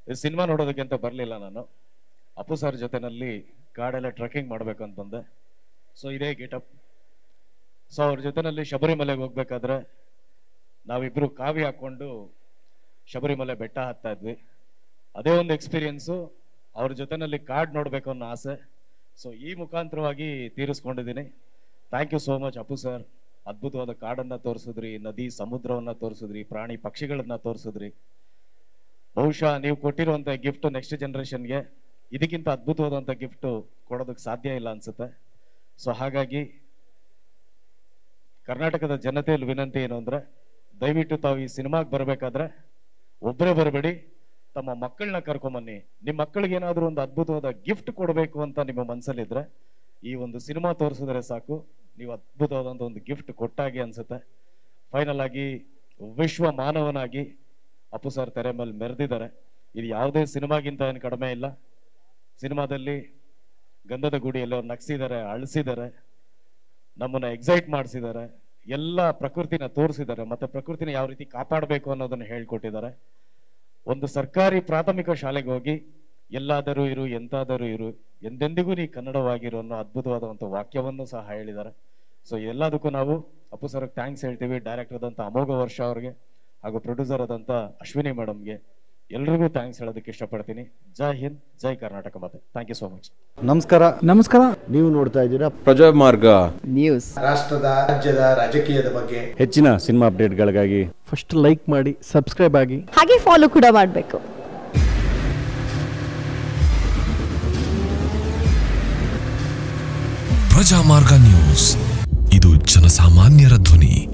ಈ ಸಿನಿಮಾ ನೋಡೋದಕ್ಕೆ ಅಂತ ಬರಲಿಲ್ಲ ನಾನು ಅಪ್ಪು ಸರ್ ಜೊತೆನಲ್ಲಿ ಕಾಡೆಲ್ಲ ಟ್ರೆಕ್ಕಿಂಗ್ ಮಾಡ್ಬೇಕು ಅಂತ ಬಂದೆ ಸೊ ಇದೇ ಗೆಟಪ್ ಸೊ ಅವ್ರ ಜೊತೆನಲ್ಲಿ ಶಬರಿಮಲೆಗೆ ಹೋಗ್ಬೇಕಾದ್ರೆ ನಾವಿಬ್ರು ಕಾವಿ ಹಾಕೊಂಡು ಶಬರಿಮಲೆ ಬೆಟ್ಟ ಹತ್ತಾ ಇದ್ವಿ ಅದೇ ಒಂದು ಎಕ್ಸ್ಪೀರಿಯನ್ಸು ಅವ್ರ ಜೊತೆನಲ್ಲಿ ಕಾಡ್ ನೋಡ್ಬೇಕು ಅನ್ನೋ ಆಸೆ ಸೊ ಈ ಮುಖಾಂತರವಾಗಿ ತೀರಿಸ್ಕೊಂಡಿದ್ದೀನಿ thank you so much Appu sir ಅದ್ಭುತವಾದ ಕಾಡನ್ನ ತೋರಿಸಿದ್ರಿ ನದಿ ಸಮುದ್ರವನ್ನ ತೋರಿಸಿದ್ರಿ ಪ್ರಾಣಿ ಪಕ್ಷಿಗಳನ್ನ ತೋರಿಸಿದ್ರಿ ಬಹುಶಃ ನೀವು ಕೊಟ್ಟಿರುವಂತ ಗಿಫ್ಟ್ ನೆಕ್ಸ್ಟ್ ಜನರೇಷನ್ಗೆ ಇದಕ್ಕಿಂತ ಅದ್ಭುತವಾದಂತ ಗಿಫ್ಟ್ ಕೊಡೋದಕ್ಕೆ ಸಾಧ್ಯ ಇಲ್ಲ ಅನ್ಸುತ್ತೆ ಸೊ ಹಾಗಾಗಿ ಕರ್ನಾಟಕದ ಜನತೆಯಲ್ಲಿ ವಿನಂತಿ ಏನು ಅಂದ್ರೆ ದಯವಿಟ್ಟು ತಾವು ಈ ಸಿನಿಮಾಗೆ ಬರಬೇಕಾದ್ರೆ ಒಬ್ಬರೇ ಬರಬೇಡಿ ತಮ್ಮ ಮಕ್ಕಳನ್ನ ಕರ್ಕೊಂಬನ್ನಿ ನಿಮ್ಮ ಮಕ್ಕಳಿಗೆ ಏನಾದರೂ ಒಂದು ಅದ್ಭುತವಾದ ಗಿಫ್ಟ್ ಕೊಡಬೇಕು ಅಂತ ನಿಮ್ಮ ಮನಸ್ಸಲ್ಲಿದ್ರೆ ಈ ಒಂದು ಸಿನಿಮಾ ತೋರಿಸಿದ್ರೆ ಸಾಕು ನೀವು ಅದ್ಭುತವಾದಂಥ ಒಂದು ಗಿಫ್ಟ್ ಕೊಟ್ಟಾಗಿ ಅನ್ಸುತ್ತೆ ಫೈನಲ್ ಆಗಿ ವಿಶ್ವ ಮಾನವನಾಗಿ ಅಪ್ಪು ಸರ್ ತೆರೆ ಮೇಲೆ ಮೆರೆದಿದ್ದಾರೆ ಇದು ಯಾವುದೇ ಸಿನಿಮಾಗಿಂತ ಏನು ಕಡಿಮೆ ಇಲ್ಲ ಸಿನಿಮಾದಲ್ಲಿ ಗಂಧದ ಗುಡಿಯಲ್ಲಿ ಅವ್ರು ನಗ್ಸಿದ್ದಾರೆ ಅಳಿಸಿದ್ದಾರೆ ನಮ್ಮನ್ನ ಎಕ್ಸೈಟ್ ಮಾಡಿಸಿದ್ದಾರೆ ಎಲ್ಲ ಪ್ರಕೃತಿನ ತೋರಿಸಿದ್ದಾರೆ ಮತ್ತೆ ಪ್ರಕೃತಿನ ಯಾವ ರೀತಿ ಕಾಪಾಡಬೇಕು ಅನ್ನೋದನ್ನ ಹೇಳ್ಕೊಟ್ಟಿದ್ದಾರೆ ಒಂದು ಸರ್ಕಾರಿ ಪ್ರಾಥಮಿಕ ಶಾಲೆಗೆ ಹೋಗಿ ಎಲ್ಲಾದರೂ ಇರು ಎಂತಾದರೂ ಇರು ಎಂದೆಂದಿಗೂ ನೀ ಕನ್ನಡವಾಗಿರು ಅನ್ನೋ ಅದ್ಭುತವಾದ ಒಂದು ವಾಕ್ಯವನ್ನು ಸಹ ಹೇಳಿದ್ದಾರೆ ಸೊ ಎಲ್ಲದಕ್ಕೂ ನಾವು ಅಪ್ಪು ಸರ್ ಥ್ಯಾಂಕ್ಸ್ ಹೇಳ್ತೀವಿ ಡೈರೆಕ್ಟರ್ ಆದಂತ ಅಮೋಘ ವರ್ಷ ಅವ್ರಿಗೆ ಹಾಗೂ ಪ್ರೊಡ್ಯೂಸರ್ ಆದಂತ ಅಶ್ವಿನಿ ಮೇಡಮ್ಗೆ ಎಲ್ರಿಗೂ ಥ್ಯಾಂಕ್ಸ್ ಹೇಳೋದಕ್ಕೆ ಇಷ್ಟಪಡ್ತೀನಿ ಜೈ ಹಿಂದ್ ಜೈ ಕರ್ನಾಟಕ ಮತ್ತೆ ಥ್ಯಾಂಕ್ ಯು ಸೋ ಮಚ್ ನಮಸ್ಕಾರ ನಮಸ್ಕಾರ ನೀವು ನೋಡ್ತಾ ಇದ್ದೀರಾ ಪ್ರಜಾ ಮಾರ್ಗ ನ್ಯೂಸ್ ರಾಷ್ಟ್ರದ ರಾಜ್ಯದ ರಾಜಕೀಯದ ಬಗ್ಗೆ ಹೆಚ್ಚಿನ ಸಿನಿಮಾ ಅಪ್ಡೇಟ್ಗಳಿಗಾಗಿ ಫಸ್ಟ್ ಲೈಕ್ ಮಾಡಿ ಸಬ್ಸ್ಕ್ರೈಬ್ ಆಗಿ ಹಾಗೆ ಫಾಲೋ ಕೂಡ ಮಾಡಬೇಕು ಪ್ರಜಾಮಾರ್ಗ ನ್ಯೂಸ್ ಇದು ಜನಸಾಮಾನ್ಯರ ಧ್ವನಿ